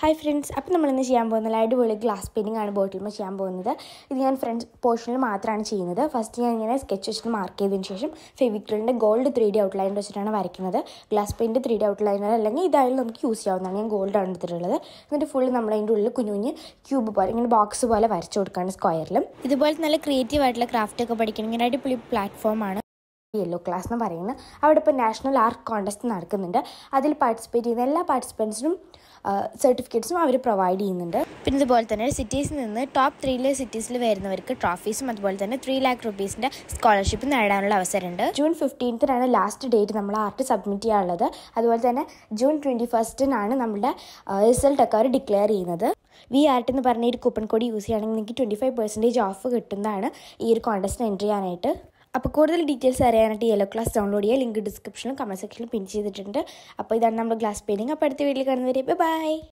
hi friends അപ്പോൾ നമ്മളിന്ന് ചെയ്യാൻ പോകുന്നത് അടിപൊളി ഗ്ലാസ് പെയിൻറ്റിംഗ് ആണ് ബോട്ടിൽ ചെയ്യാൻ പോകുന്നത് ഇത് ഞാൻ ഫ്രണ്ട് പോർഷനിൽ മാത്രമാണ് ചെയ്യുന്നത് ഫസ്റ്റ് ഞാൻ ഇങ്ങനെ സ്കെച്ച് വെച്ചിട്ട് മാർക്ക് ചെയ്തതിന് ശേഷം ഫെവിക്രിലിൻ്റെ ഗോൾഡ് ത്രീ ഡി ഔട്ട്ലൈൻ വെച്ചിട്ടാണ് വരയ്ക്കുന്നത് glass paint three D outliner അല്ലെങ്കിൽ ഇതായാലും നമുക്ക് യൂസ് ചെയ്യാവുന്നതാണ് ഞാൻ ഗോൾഡാണ് എടുത്തിട്ടുള്ളത് എന്നിട്ട് ഫുൾ നമ്മൾ അതിൻ്റെ ഉള്ളിൽ കുഞ്ഞു കുഞ്ഞ് ക്യൂബ് പോലെ ഇങ്ങനെ ബോക്സ് പോലെ വരച്ചു കൊടുക്കുകയാണ് സ്ക്വയറിലും ഇതുപോലെ നല്ല ക്രിയേറ്റീവ് ആയിട്ടുള്ള ക്രാഫ്റ്റ് ഒക്കെ പഠിക്കണമെങ്കിൽ അടിപൊളി പ്ലാറ്റ്ഫോമാണ് യെല്ലോ ക്ലാസ് എന്ന് പറയുന്നത് അവിടെ ഇപ്പോൾ നാഷണൽ ആർട്ട് കോൺടെസ്റ്റ് നടക്കുന്നുണ്ട് അതിൽ പാർട്ടിസിപ്പേറ്റ് ചെയ്യുന്ന എല്ലാ പാർട്ടിസിപ്പൻസിനും സർട്ടിഫിക്കറ്റ്സും അവർ പ്രൊവൈഡ് ചെയ്യുന്നുണ്ട് പിന്നെ ഇതുപോലെ തന്നെ സിറ്റീസിൽ നിന്ന് ടോപ്പ് ത്രീയിലെ സിറ്റീസിൽ വരുന്നവർക്ക് ട്രോഫീസും അതുപോലെ തന്നെ ത്രീ ലാക്ക് റുപ്പീസിൻ്റെ സ്കോളർഷിപ്പ് നേടാനുള്ള അവസരമുണ്ട് ജൂൺ ഫിഫ്റ്റീൻത്തിനാണ് ലാസ്റ്റ് ഡേറ്റ് നമ്മൾ ആർട്ട് സബ്മിറ്റ് ചെയ്യാനുള്ളത് അതുപോലെ തന്നെ ജൂൺ ട്വൻറ്റി ഫസ്റ്റിനാണ് നമ്മുടെ റിസൾട്ടൊക്കെ അവർ ഡിക്ലെയർ ചെയ്യുന്നത് വി ആർട്ട് എന്ന് പറഞ്ഞ ഒരു കൂപ്പൺ കോഡ് യൂസ് ചെയ്യുകയാണെങ്കിൽ നിങ്ങൾക്ക് ട്വൻറ്റി ഫൈവ് പെർസെൻറ്റേജ് ഓഫ് കിട്ടുന്നതാണ് ഈ ഒരു കോൺടെസ്റ്റിന് എൻട്രി ചെയ്യാനായിട്ട് അപ്പോൾ കൂടുതൽ ഡീറ്റെയിൽസ് അറിയാനായിട്ട് യെല്ലോ ക്ലാസ് ഡൗൺലോഡ് ചെയ്യുക ലിങ്ക് ഡിസ്ക്രിപ്ഷനിലും കമൻറ്റ് സെക്ഷനിലും പിൻ ചെയ്തിട്ടുണ്ട് അപ്പോൾ ഇതാണ് നമ്മുടെ ഗ്ലാസ് പെയിൻറ്റിങ് അപ്പോൾ അടുത്ത വീട്ടിൽ കാണുന്നവരെ ബൈ